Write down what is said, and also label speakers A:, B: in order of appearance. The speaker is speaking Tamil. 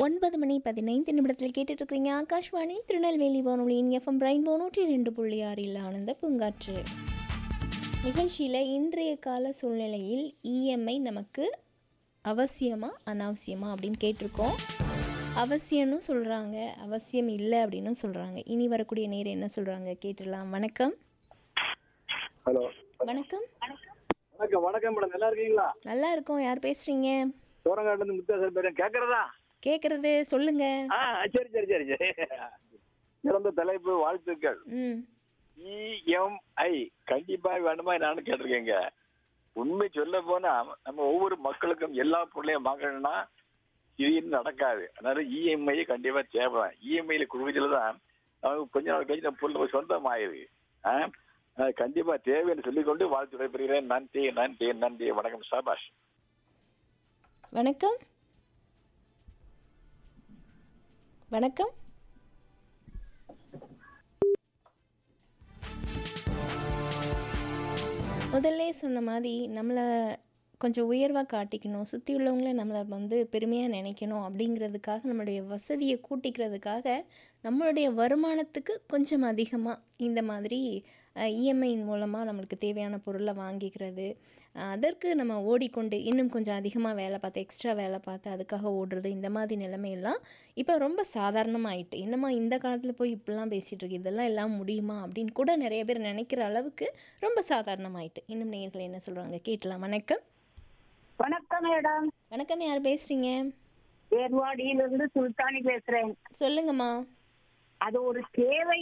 A: ஒன்பது மணி பதினைந்து நிமிடத்தில் கேட்டுட்டு இருக்கிறீங்க ஆகாஷ்வாணி திருநெல்வேலி வானொலியின் எஃப்எம் ரெயின்போ நூற்றி ரெண்டு புள்ளி ஆறில் ஆனந்த பூங்காற்று நிகழ்ச்சியில் இன்றைய கால சூழ்நிலையில் இஎம்ஐ நமக்கு அவசியமா அனாவசியமா அப்படின்னு கேட்டிருக்கோம் அவசியம்னு சொல்கிறாங்க அவசியம் இல்லை அப்படின்னு சொல்கிறாங்க இனி வரக்கூடிய நேரம் என்ன சொல்கிறாங்க கேட்டுடலாம் வணக்கம்
B: ஹலோ
A: வணக்கம்
B: வணக்கம் வணக்கம் மேடம் நல்லா இருக்கீங்களா
A: நல்லா இருக்கோம் யார் பேசுகிறீங்க
B: சோரங்காட்டுல இருந்து முத்தாசர் பேரன் கேக்குறதா
A: கேட்குறது சொல்லுங்க
B: ஆ சரி சரி சரி சரி சிறந்த தலைப்பு வாழ்த்துக்கள்
A: ம்
B: இஎம்ஐ கண்டிப்பா வேணுமா என்னன்னு கேட்டிருக்கீங்க உண்மை சொல்ல போனா நம்ம ஒவ்வொரு மக்களுக்கும் எல்லா பொருளையும் வாங்கணும்னா இது இன்னும் நடக்காது அதனால இஎம்ஐ கண்டிப்பா தேவை இஎம்ஐல குழுவதில தான் அவங்க கொஞ்ச நாள் கழிச்சு நம்ம பொருள் சொந்தம் ஆயிருக்கு ஆ? அது கண்டிப்பா தேவைன்னு சொல்லிக்கொண்டு வாழ்த்து விடைபெறுகிறேன் நன்றி நன்றி நன்றி வணக்கம் சாபாஷ்
A: வணக்கம் வணக்கம் முதல்ல சொன்ன மாதிரி நம்மளை கொஞ்சம் உயர்வாக காட்டிக்கணும் சுற்றி உள்ளவங்கள நம்மளை வந்து பெருமையாக நினைக்கணும் அப்படிங்கிறதுக்காக நம்மளுடைய வசதியை கூட்டிக்கிறதுக்காக நம்மளுடைய வருமானத்துக்கு கொஞ்சம் அதிகமாக இந்த மாதிரி இஎம்ஐயின் மூலமாக நம்மளுக்கு தேவையான பொருளை வாங்கிக்கிறது அஹ், அதற்கு நம்ம ஓடிக்கொண்டு இன்னும் கொஞ்சம் அதிகமாக வேலை பார்த்து எக்ஸ்ட்ரா வேலை பார்த்து அதுக்காக ஓடுறது இந்த மாதிரி நிலைமையெல்லாம் இப்போ ரொம்ப சாதாரணமாயிட்டு என்னம்மா இந்த காலத்தில் போய் இப்படிலாம் பேசிகிட்டு இருக்கு இதெல்லாம் எல்லாம் முடியுமா அப்படின்னு கூட நிறைய பேர் நினைக்கிற அளவுக்கு ரொம்ப சாதாரணமாயிட்டு இன்னும் நேயர்கள் என்ன சொல்கிறாங்க கேட்டலாம் வணக்கம்
C: வணக்கம் மேடம்
A: வணக்கம் யார் பேசுகிறீங்க
C: ஏர்வாடியிலிருந்து சுல்தானி பேசுறேன்
A: சொல்லுங்கம்மா
C: அது ஒரு சேவை